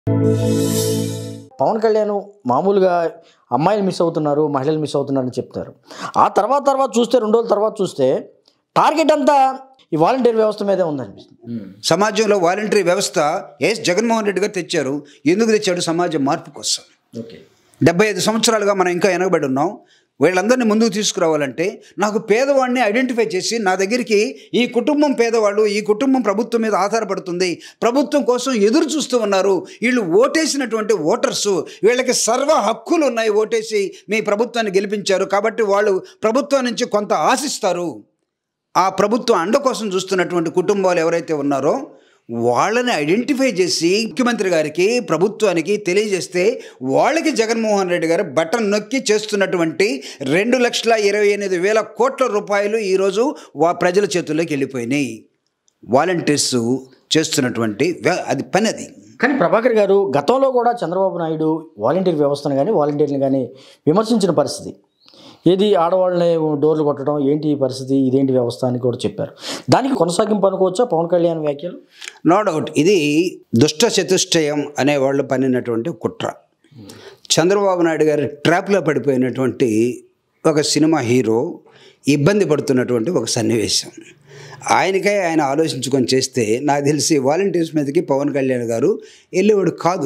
పవన్ కళ్యాణ్ మామూలుగా అమ్మాయిలు మిస్ అవుతున్నారు మహిళలు మిస్ అవుతున్నారని చెప్తారు ఆ తర్వాత తర్వాత చూస్తే రెండు రోజుల తర్వాత చూస్తే టార్గెట్ అంతా ఈ వాలంటీర్ వ్యవస్థ మీదే ఉందనిపిస్తుంది సమాజంలో వాలంటరీ వ్యవస్థ ఎస్ జగన్మోహన్ రెడ్డి గారు తెచ్చారు ఎందుకు తెచ్చాడు సమాజ మార్పు కోసం ఓకే డెబ్బై ఐదు సంవత్సరాలుగా మనం ఇంకా వెనకబడి ఉన్నాం వీళ్ళందరినీ ముందుకు తీసుకురావాలంటే నాకు పేదవాడిని ఐడెంటిఫై చేసి నా దగ్గరికి ఈ కుటుంబం పేదవాళ్ళు ఈ కుటుంబం ప్రభుత్వం మీద ఆధారపడుతుంది ప్రభుత్వం కోసం ఎదురు చూస్తూ ఉన్నారు వీళ్ళు ఓటేసినటువంటి ఓటర్సు వీళ్ళకి సర్వ హక్కులు ఉన్నాయి ఓటేసి మీ ప్రభుత్వాన్ని గెలిపించారు కాబట్టి వాళ్ళు ప్రభుత్వం నుంచి కొంత ఆశిస్తారు ఆ ప్రభుత్వం అండ కోసం చూస్తున్నటువంటి కుటుంబాలు ఎవరైతే ఉన్నారో వాళ్ళని ఐడెంటిఫై చేసి ముఖ్యమంత్రి గారికి ప్రభుత్వానికి తెలియజేస్తే వాళ్ళకి జగన్మోహన్ రెడ్డి గారు బటన్ నొక్కి చేస్తున్నటువంటి రెండు లక్షల ఇరవై ఎనిమిది వేల కోట్ల రూపాయలు ఈరోజు వా ప్రజల చేతుల్లోకి వెళ్ళిపోయినాయి వాలంటీర్స్ చేస్తున్నటువంటి వ్య- అది పని అది కానీ ప్రభాకర్ గారు గతంలో కూడా చంద్రబాబు నాయుడు వాలంటీర్ వ్యవస్థను కానీ వాలంటీర్ని కానీ విమర్శించిన పరిస్థితి ఏది ఆడవాళ్ళని డోర్లు కొట్టడం ఏంటి ఈ పరిస్థితి ఇదేంటి వ్యవస్థ అని కూడా చెప్పారు దానికి కొనసాగింపు అనుకోవచ్చా పవన్ కళ్యాణ్ వ్యాఖ్యలు నో డౌట్ ఇది దుష్ట చతుష్టయం అనేవాళ్ళు పన్నినటువంటి కుట్ర చంద్రబాబు నాయుడు గారి ట్రాప్లో పడిపోయినటువంటి ఒక సినిమా హీరో ఇబ్బంది పడుతున్నటువంటి ఒక సన్నివేశం ఆయనకై ఆయన ఆలోచించుకొని చేస్తే నాకు తెలిసి వాలంటీర్స్ మీదకి పవన్ కళ్యాణ్ గారు వెళ్ళేవాడు కాదు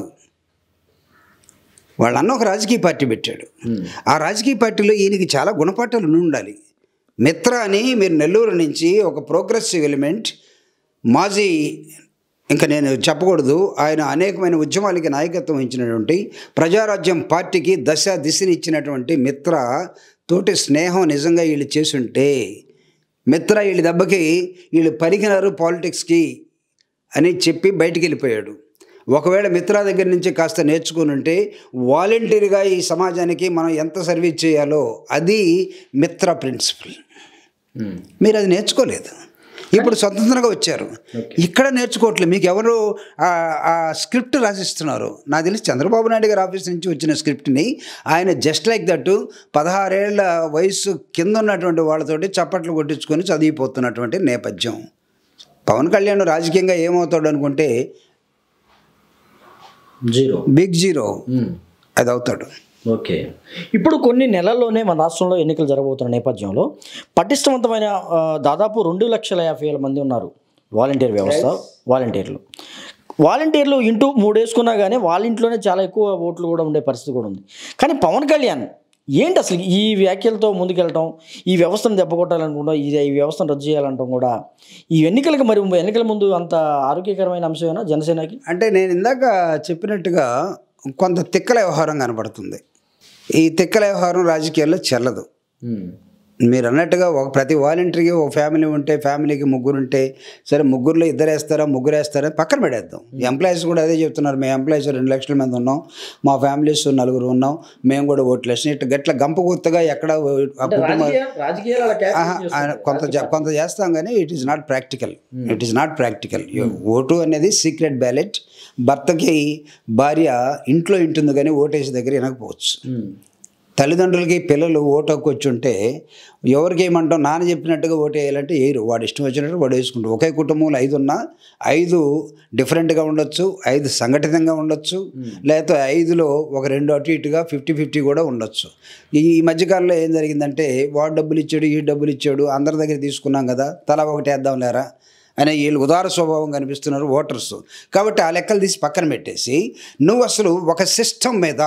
వాళ్ళ అన్న ఒక రాజకీయ పార్టీ పెట్టాడు ఆ రాజకీయ పార్టీలో ఈయనకి చాలా గుణపాఠాలు ఉండి ఉండాలి మిత్ర అని మీరు నెల్లూరు నుంచి ఒక ప్రోగ్రెసివ్ ఎలిమెంట్ మాజీ ఇంకా నేను చెప్పకూడదు ఆయన అనేకమైన ఉద్యమాలకి నాయకత్వం ఇచ్చినటువంటి ప్రజారాజ్యం పార్టీకి దశ దిశని ఇచ్చినటువంటి మిత్ర తోటి స్నేహం నిజంగా వీళ్ళు చేసుంటే మిత్ర వీళ్ళ దెబ్బకి వీళ్ళు పరిగినారు పాలిటిక్స్కి అని చెప్పి బయటికి వెళ్ళిపోయాడు ఒకవేళ మిత్ర దగ్గర నుంచి కాస్త నేర్చుకుని ఉంటే వాలంటీర్గా ఈ సమాజానికి మనం ఎంత సర్వీస్ చేయాలో అది మిత్ర ప్రిన్సిపల్ మీరు అది నేర్చుకోలేదు ఇప్పుడు స్వతంత్రంగా వచ్చారు ఇక్కడ నేర్చుకోవట్లేదు మీకు ఎవరు ఆ- ఆ స్క్రిప్ట్ రాసిస్తున్నారు నాకు తెలిసి చంద్రబాబు నాయుడు గారి ఆఫీస్ నుంచి వచ్చిన స్క్రిప్ట్ని ఆయన జస్ట్ లైక్ దట్ పదహారేళ్ల వయసు కింద ఉన్నటువంటి వాళ్ళతోటి చప్పట్లు కొట్టించుకొని చదివిపోతున్నటువంటి నేపథ్యం పవన్ కళ్యాణ్ రాజకీయంగా ఏమవుతాడు అనుకుంటే జీరో బిగ్ జీరో అది అవుతాడు ఓకే ఇప్పుడు కొన్ని నెలల్లోనే మన రాష్ట్రంలో ఎన్నికలు జరగబోతున్న నేపథ్యంలో పటిష్టవంతమైన ఆ, దాదాపు రెండు లక్షల యాభై వేల మంది ఉన్నారు వాలంటీర్ వ్యవస్థ వాలంటీర్లు వాలంటీర్లు ఇంటూ మూడు వేసుకున్నా కానీ వాళ్ళ ఇంట్లోనే చాలా ఎక్కువ ఓట్లు కూడా ఉండే పరిస్థితి కూడా ఉంది కానీ పవన్ కళ్యాణ్ ఏంటి అసలు ఈ వ్యాఖ్యలతో ముందుకెళ్ళటం ఈ వ్యవస్థను దెబ్బకొట్టాలనుకుంటాం ఈ ఈ వ్యవస్థను రద్దు చేయాలంటాం కూడా ఈ ఎన్నికలకు మరి ఎన్నికల ముందు అంత ఆరోగ్యకరమైన అంశమేనా జనసేనకి అంటే నేను ఇందాక చెప్పినట్టుగా కొంత తిక్కల వ్యవహారం కనపడుతుంది ఈ తిక్కల వ్యవహారం రాజకీయాల్లో చెల్లదు మీరు అన్నట్టుగా ఒక ప్రతి వాలంటీర్కి ఒక ఫ్యామిలీ ఉంటే ఫ్యామిలీకి ముగ్గురు ఉంటే సరే ముగ్గురులో ఇద్దరు వేస్తారా ముగ్గురు వేస్తారా పక్కన పెడేద్దాం ఎంప్లాయీస్ కూడా అదే చెప్తున్నారు మేము ఎంప్లాయీస్ రెండు లక్షల మంది ఉన్నాం మా ఫ్యామిలీస్ నలుగురు ఉన్నాం మేము కూడా ఓట్లు వేసినాం ఇట్లా గట్ల గంప గుర్తుగా ఎక్కడ ఆ కుటుంబ ఆహా, ఆయన కొంత జ- కొంత చేస్తాం కానీ it is not practical it is not practical vote అనేది సీక్రెట్ బ్యాలెట్ భర్తకి భార్య ఇంట్లో ఇంటుంది కానీ ఓటేసి దగ్గర వినకపోవచ్చు తల్లిదండ్రులకి పిల్లలు ఓటు హక్కు వచ్చి ఉంటే ఎవరికి ఏమంటాం నాన్న చెప్పినట్టుగా ఓటు వేయాలంటే వేయరు వాడు ఇష్టం వచ్చినట్టు వాడు వేసుకుంటారు ఒకే కుటుంబంలో ఐదు ఉన్నా ఐదు డిఫరెంట్గా ఉండొచ్చు ఐదు సంఘటితంగా ఉండొచ్చు లేకపోతే ఐదులో ఒక రెండు అటు ఇటుగా ఫిఫ్టీ ఫిఫ్టీ కూడా ఉండొచ్చు ఈ ఈ మధ్యకాలంలో ఏం జరిగిందంటే వాడు డబ్బులు ఇచ్చాడు ఈ డబ్బులు ఇచ్చాడు అందరి దగ్గర తీసుకున్నాం కదా తలా ఒకటి వేద్దాం లేరా అనే వీళ్ళు ఉదార స్వభావం కనిపిస్తున్నారు ఓటర్స్ కాబట్టి ఆ లెక్కలు తీసి పక్కన పెట్టేసి నువ్వు అసలు ఒక సిస్టమ్ మీద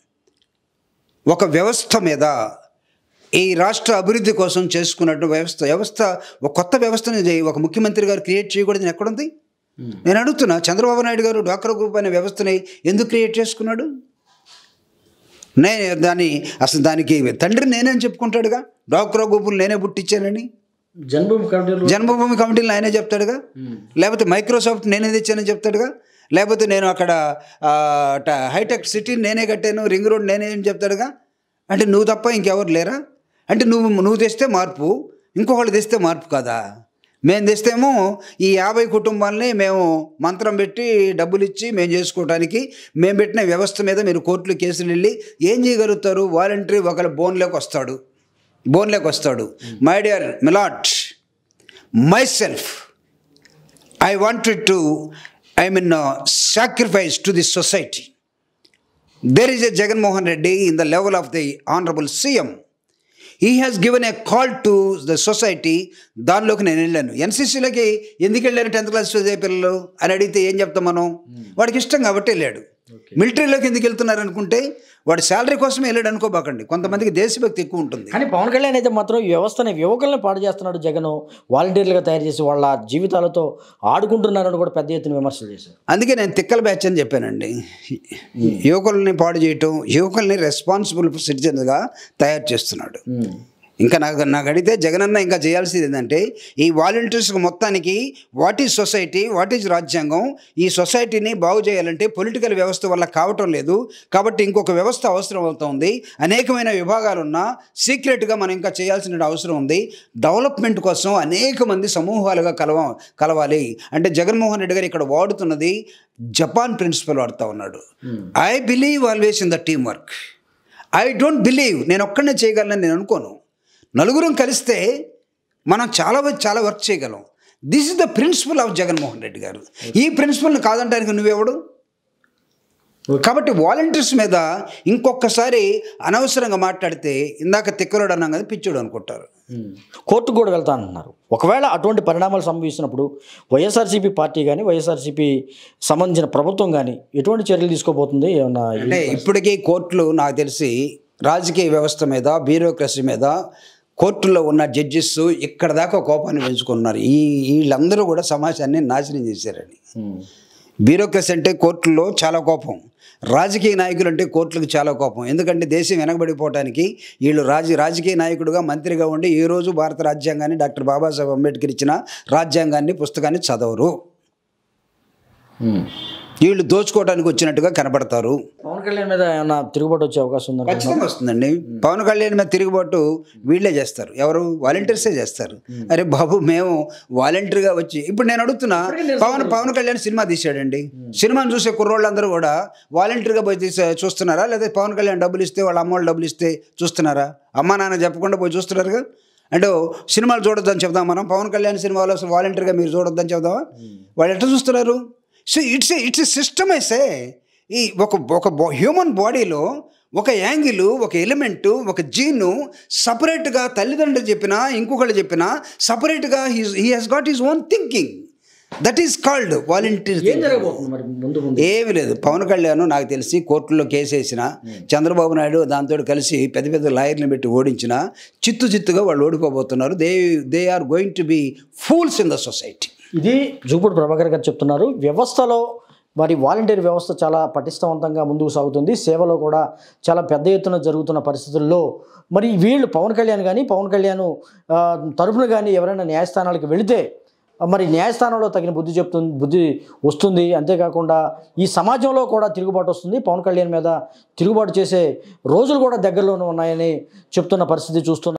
ఒక వ్యవస్థ మీద ఈ రాష్ట్ర అభివృద్ధి కోసం చేసుకున్నట్టు వ్యవస్థ వ్యవస్థ ఒక కొత్త వ్యవస్థని చేయి- ఒక ముఖ్యమంత్రి గారు క్రియేట్ చేయకూడదు ఎక్కడుంది నేను అడుగుతున్నా చంద్రబాబు నాయుడు గారు డ్వాక్రా గ్రూప్ అనే వ్యవస్థని ఎందుకు క్రియేట్ చేసుకున్నాడు నే దాని అసలు దానికి తండ్రి నేనేం చెప్పుకుంటాడుగా డ్వాక్రా గ్రూపులు నేనే పుట్టించానని జన్మభూమి కమిటీలో జన్మభూమి కమిటీలు ఆయనే చెప్తాడుగా లేకపోతే మైక్రోసాఫ్ట్ నేనే తెచ్చానని చెప్తాడుగా లేకపోతే నేను అక్కడ ఆ, ట- హైటెక్ సిటీ నేనే కట్టాను రింగ్ రోడ్ నేనే అని చెప్తాడుగా అంటే నువ్వు తప్ప ఇంకెవరు లేరా అంటే నువ్వు నువ్వు తెస్తే మార్పు ఇంకొకళ్ళు తెస్తే మార్పు కదా మేము తెస్తేమో ఈ యాభై కుటుంబాలని మేము మంత్రం పెట్టి డబ్బులు ఇచ్చి మేము చేసుకోవడానికి మేము పెట్టిన వ్యవస్థ మీద మీరు కోర్టులు కేసులు వెళ్ళి ఏం చేయగలుగుతారు వాలంటరీ ఒకళ్ళ బోన్లోకి వస్తాడు బోన్లోకి వస్తాడు మై డియర్ మిలాట్ myself I wanted to I mean sacrifice to the society there is a Jaganmohan Reddy in the level of the honourable CM he has given a call to the society దానిలోకి నేను వెళ్ళాను ఎన్సీసీలోకి ఎందుకు వెళ్ళాను tenth class చదివే పిల్లలు అని అడిగితే ఏం చెప్తాం మనం వాడికి ఇష్టం కాబట్టి వెళ్ళాడు మిలిటరీలోకి ఎందుకు వెళ్తున్నారు అనుకుంటే వాడు శాలరీ కోసమే వెళ్ళాడు అనుకోబాకండి కొంతమందికి దేశభక్తి ఎక్కువ ఉంటుంది కానీ పవన్ కళ్యాణ్ అయితే మాత్రం ఈ వ్యవస్థని యువకుల్ని పాడు చేస్తున్నాడు జగన్ వాలంటీర్లుగా తయారు చేసి వాళ్ళ జీవితాలతో ఆడుకుంటున్నారని కూడా పెద్ద ఎత్తున విమర్శలు చేశారు అందుకే నేను తిక్కల బ్యాచ్ అని చెప్పానండి యువకుల్ని పాడు చేయటం యువకుల్ని రెస్పాన్సిబుల్ సిటిజన్గా తయారు చేస్తున్నాడు ఇంకా నాకు నాకు అడిగితే జగనన్న ఇంకా చేయాల్సింది ఏంటంటే ఈ వాలంటీర్స్ మొత్తానికి what is society what is రాజ్యాంగం ఈ సొసైటీని బాగు చేయాలంటే పొలిటికల్ వ్యవస్థ వల్ల కావటం లేదు కాబట్టి ఇంకొక వ్యవస్థ అవసరం అవుతుంది అనేకమైన విభాగాలు ఉన్నా సీక్రెట్గా మనం ఇంకా చేయాల్సిన అవసరం ఉంది డెవలప్మెంట్ కోసం అనేక మంది సమూహాలుగా కలవ కలవాలి అంటే జగన్మోహన్ రెడ్డి గారు ఇక్కడ వాడుతున్నది జపాన్ ప్రిన్సిపల్ వాడుతూ ఉన్నాడు I believe always in the team work I don't believe నేను ఒక్కడనే చేయగలను నేను అనుకోను నలుగురం కలిస్తే మనం చాలా వ- చాలా వర్క్ చేయగలం this is the principle of Jaganmohan Reddy garu ఈ ప్రిన్సిపల్ని కాదంటానికి నువ్వెవడు కాబట్టి వాలంటీర్స్ మీద ఇంకొకసారి అనవసరంగా మాట్లాడితే ఇందాక తిక్కలోడు అన్నాం కదా పిచ్చోడు అనుకుంటారు కోర్టుకు కూడా వెళ్తా అంటున్నారు ఒకవేళ అటువంటి పరిణామాలు సంభవిస్తున్నప్పుడు వైఎస్ఆర్సీపీ పార్టీ కానీ వైఎస్ఆర్సీపీ సంబంధించిన ప్రభుత్వం కానీ ఎటువంటి చర్యలు తీసుకోబోతుంది ఏమన్నా అంటే ఇప్పటికీ కోర్టులు నాకు తెలిసి రాజకీయ వ్యవస్థ మీద బ్యూరోక్రసీ మీద కోర్టులో ఉన్న జడ్జెస్ ఇక్కడ దాకా కోపాన్ని పెంచుకున్నారు ఈ వీళ్ళందరూ కూడా సమాజాన్ని నాశనం చేశారని ఉమ్. బ్యూరోక్రసీ అంటే కోర్టుల్లో చాలా కోపం రాజకీయ నాయకులు అంటే కోర్టులకు చాలా కోపం ఎందుకంటే దేశం వెనకబడిపోవడానికి వీళ్ళు రాజ రాజకీయ నాయకుడుగా మంత్రిగా ఉండి ఈ రోజు భారత రాజ్యాంగాన్ని డాక్టర్ బాబాసాహెబ్ అంబేద్కర్ ఇచ్చిన రాజ్యాంగాన్ని పుస్తకాన్ని చదవరు ఉమ్. వీళ్ళు దోచుకోవడానికి వచ్చినట్టుగా కనబడతారు పవన్ కళ్యాణ్ మీద ఏమన్నా తిరుగుబాటు వచ్చే అవకాశం ఉందా ఖచ్చితంగా వస్తుందండి పవన్ కళ్యాణ్ మీద తిరుగుబాటు వీళ్ళే చేస్తారు ఎవరు వాలంటీర్సే చేస్తారు అరే బాబు మేము వాలంటీర్గా వచ్చి ఇప్పుడు నేను అడుగుతున్నా పవన్ పవన్ కళ్యాణ్ సినిమా తీశాడండి సినిమాను చూసే కుర్రోళ్ళందరూ కూడా వాలంటీర్గా పోయి తీసే చూస్తున్నారా లేదా పవన్ కళ్యాణ్ డబ్బులు ఇస్తే వాళ్ళ అమ్మ వాళ్ళు డబ్బులు ఇస్తే చూస్తున్నారా అమ్మా నాన్న చెప్పకుండా పోయి చూస్తున్నారుగా అంటే సినిమాలు చూడొద్దని చెప్దాం మనం పవన్ కళ్యాణ్ సినిమాలో అసలు వాలంటీర్గా మీరు చూడొద్దని చెప్దామా వాళ్ళు ఎట్లా చూస్తున్నారు సో ఇట్స్ ఇట్స్ సిస్టమ్ అయితే ఈ ఒక ఒక హ్యూమన్ బాడీలో ఒక యాంగిల్ ఒక ఎలిమెంటు ఒక జీను సపరేట్గా తల్లిదండ్రులు చెప్పినా ఇంకొకళ్ళు చెప్పినా సపరేట్గా he he has got his own thinking that is called volunteer ఏం జరగబోతుంది మరి ముందు ముందు ఏమి లేదు పవన్ కళ్యాణ్ నాకు తెలిసి కోర్టులో కేసు వేసిన చంద్రబాబు నాయుడు దాంతో కలిసి పెద్ద పెద్ద లాయర్ని పెట్టి ఓడించిన చిత్తు చిత్తుగా వాళ్ళు ఓడిపోబోతున్నారు they they are going to be fools in the society ఇది జూపూడి ప్రభాకర్ గారు చెప్తున్నారు వ్యవస్థలో మరి వాలంటీర్ వ్యవస్థ చాలా పటిష్టవంతంగా ముందుకు సాగుతుంది సేవలో కూడా చాలా పెద్ద ఎత్తున జరుగుతున్న పరిస్థితుల్లో మరి వీళ్ళు పవన్ కళ్యాణ్ కానీ పవన్ కళ్యాణ్ ఆ, తరపున కానీ ఎవరైనా న్యాయస్థానాలకు వెళితే మరి న్యాయస్థానంలో తగిన బుద్ధి చెప్తుంది బుద్ధి వస్తుంది అంతేకాకుండా ఈ సమాజంలో కూడా తిరుగుబాటు వస్తుంది పవన్ కళ్యాణ్ మీద తిరుగుబాటు చేసే రోజులు కూడా దగ్గరలోనే ఉన్నాయని చెప్తున్న పరిస్థితి చూస్తున్నాం